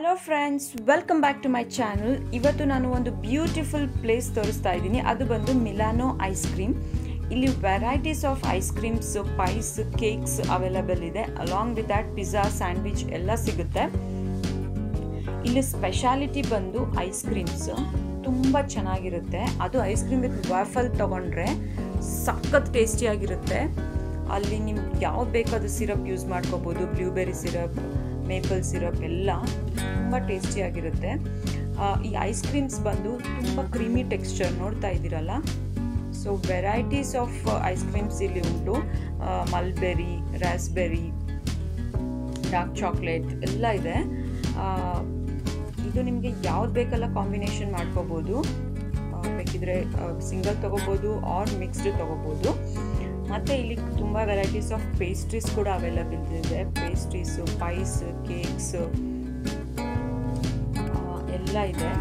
hello friends welcome back to my channel ಇವತ್ತು ನಾನು ಒಂದು ಬ್ಯೂಟಿಫುಲ್ ಪ್ಲೇಸ್ ತೋರಿಸ್ತಾ ಇದ್ದೀನಿ ಅದು ಬಂದು ಮಿಲಾನೋ ಐಸ್ ಕ್ರೀಮ್ ಇಲ್ಲಿ varieties of ice creams pies cakes available ಇದೆ along with that pizza sandwich ಎಲ್ಲ ಸಿಗುತ್ತೆ ಇಲ್ಲಿ ಸ್ಪೆಷಾಲಿಟಿ ಬಂದು ಐಸ್ ಕ್ರೀಮ್ಸ್ ತುಂಬ ಚೆನ್ನಾಗಿರುತ್ತೆ ಅದು ಐಸ್ ಕ್ರೀಮ್ ವಿತ್ ವಾಫಲ್ ತೊಗೊಂಡ್ರೆ ಸಖತ್ ಟೇಸ್ಟಿಯಾಗಿರುತ್ತೆ ಅಲ್ಲಿ ನಿಮ್ಗೆ ಯಾವ್ದು ಬೇಕಾದ ಸಿರಪ್ ಯೂಸ್ ಮಾಡ್ಕೋಬೋದು ಬ್ಲೂಬೆರಿ ಸಿರಪ್ ಮೇಪಲ್ ಸಿರಪ್ ಎಲ್ಲ ತುಂಬ ಟೇಸ್ಟಿಯಾಗಿರುತ್ತೆ ಈ ಐಸ್ ಕ್ರೀಮ್ಸ್ ಬಂದು ತುಂಬ ಕ್ರೀಮಿ ಟೆಕ್ಸ್ಚರ್ ನೋಡ್ತಾ ಇದ್ದೀರಲ್ಲ so varieties of ice creams ಇಲ್ಲಿ ಉಂಟು ಮಲ್ಬೆರಿ ರಾಸ್ಬೆರಿ ಡಾರ್ಕ್ ಚಾಕ್ಲೇಟ್ ಎಲ್ಲ ಇದೆ ಇದು ನಿಮಗೆ ಯಾವ್ದು ಬೇಕಲ್ಲ ಕಾಂಬಿನೇಷನ್ ಮಾಡ್ಕೋಬೋದು ಬೇಕಿದ್ರೆ ಸಿಂಗಲ್ ತೊಗೋಬೋದು ಆರ್ ಮಿಕ್ಸ್ಡ್ ತೊಗೋಬೋದು ಮತ್ತು ಇಲ್ಲಿ ತುಂಬ ವೆರೈಟೀಸ್ ಆಫ್ ಪೇಸ್ಟ್ರೀಸ್ ಕೂಡ ಅವೈಲಬಲ್ ಇದೆ ಪೇಸ್ಟ್ರೀಸು ಪೈಸ್ ಕೇಕ್ಸ್ ಎಲ್ಲ ಇದೆ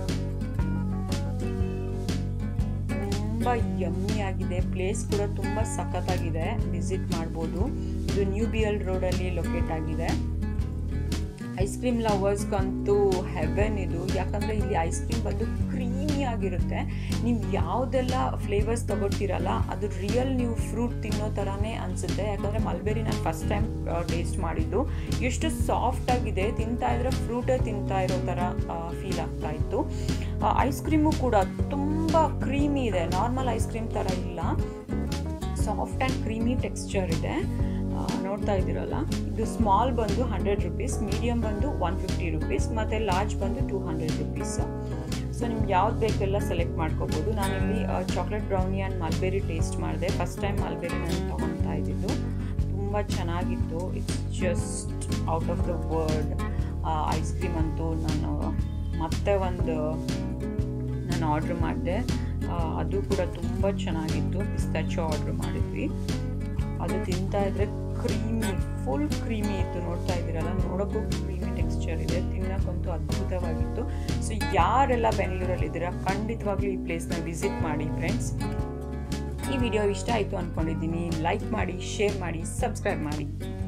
ತುಂಬ ಯಮ್ಮಿ ಆಗಿದೆ ಪ್ಲೇಸ್ ಕೂಡ ತುಂಬ ಸಖತ್ತಾಗಿದೆ ವಿಸಿಟ್ ಮಾಡ್ಬೋದು ಇದು ನ್ಯೂ ಬಿಯಲ್ ರೋಡಲ್ಲಿ ಲೊಕೇಟ್ ಆಗಿದೆ ಐಸ್ ಕ್ರೀಮ್ ಲವರ್ಸ್ಗಂತೂ ಹೆವೆನ್ ಇದು ಯಾಕಂದರೆ ಇಲ್ಲಿ ಐಸ್ ಕ್ರೀಮ್ ಬಂದು ಕ್ರೀಮಿ ಆಗಿರುತ್ತೆ ನೀವು ಯಾವುದೆಲ್ಲ ಫ್ಲೇವರ್ಸ್ ತೊಗೊಳ್ತೀರಲ್ಲ ಅದು ರಿಯಲ್ ನೀವು ಫ್ರೂಟ್ ತಿನ್ನೋ ಥರನೇ ಅನಿಸುತ್ತೆ ಯಾಕಂದರೆ ಮಲ್ಬೆರಿ ನಾನು ಫಸ್ಟ್ ಟೈಮ್ ಟೇಸ್ಟ್ ಮಾಡಿದ್ದು ಎಷ್ಟು ಸಾಫ್ಟ್ ಆಗಿದೆ ತಿಂತಾ ಇದ್ರೆ ಫ್ರೂಟೇ ತಿಂತಾ ಇರೋ ಥರ ಫೀಲ್ ಆಗ್ತಾ ಇತ್ತು ಐಸ್ ಕ್ರೀಮು ಕೂಡ ತುಂಬ ಕ್ರೀಮಿ ಇದೆ ನಾರ್ಮಲ್ ಐಸ್ ಕ್ರೀಮ್ ಥರ ಇಲ್ಲ ಸಾಫ್ಟ್ ಆ್ಯಂಡ್ ಕ್ರೀಮಿ ಟೆಕ್ಸ್ಚರ್ ಇದೆ ನೋಡ್ತಾ ಇದ್ದೀರಲ್ಲ ಇದು ಸ್ಮಾಲ್ ಬಂದು ಹಂಡ್ರೆಡ್ ರುಪೀಸ್ ಮೀಡಿಯಮ್ ಬಂದು ಒನ್ ಫಿಫ್ಟಿ ರುಪೀಸ್ ಮತ್ತು ಲಾರ್ಜ್ ಬಂದು ಟೂ ಹಂಡ್ರೆಡ್ ರುಪೀಸ್ ಸೊ ನಿಮ್ಗೆ ಯಾವ್ದು ಬೇಕೆಲ್ಲ ಸೆಲೆಕ್ಟ್ ಮಾಡ್ಕೋಬೋದು ನಾನಿಲ್ಲಿ chocolate brownie and mulberry taste ಮಾಡಿದೆ ಫಸ್ಟ್ ಟೈಮ್ ಮಲ್ಬೆರಿ ನಾನು ತೊಗೊತಾ ಇದ್ದಿದ್ದು ತುಂಬ ಚೆನ್ನಾಗಿತ್ತು it's just out of the world ice cream ಅಂತೂ ನಾನು ಮತ್ತೆ ಒಂದು ನಾನು ಆರ್ಡ್ರ್ ಮಾಡಿದೆ ಅದು ಕೂಡ ತುಂಬ ಚೆನ್ನಾಗಿತ್ತು ಪಿಸ್ತಾಚೋ ಆರ್ಡ್ರ್ ಮಾಡಿದ್ವಿ ಅದು ತಿಂತಾ ಇದ್ರೆ ಕ್ರೀಮಿ ಫುಲ್ ಕ್ರೀಮಿ ಇತ್ತು ನೋಡ್ತಾ ಇದ್ದೀರಲ್ಲ ನೋಡೋಕ್ಕೂ ಕ್ರೀಮಿ ಟೆಕ್ಸ್ಚರ್ ಇದೆ ತಿನ್ನೋಕ್ಕಂತೂ ಅದ್ಭುತವಾಗಿತ್ತು ಸೊ ಯಾರೆಲ್ಲ ಬೆಂಗಳೂರಲ್ಲಿ ಇದ್ದೀರಾ ಖಂಡಿತವಾಗ್ಲೂ ಈ ಪ್ಲೇಸ್ನ ವಿಸಿಟ್ ಮಾಡಿ ಫ್ರೆಂಡ್ಸ್ ಈ ವಿಡಿಯೋ ಇಷ್ಟ ಆಯಿತು ಅಂದ್ಕೊಂಡಿದ್ದೀನಿ ಲೈಕ್ ಮಾಡಿ ಶೇರ್ ಮಾಡಿ ಸಬ್ಸ್ಕ್ರೈಬ್ ಮಾಡಿ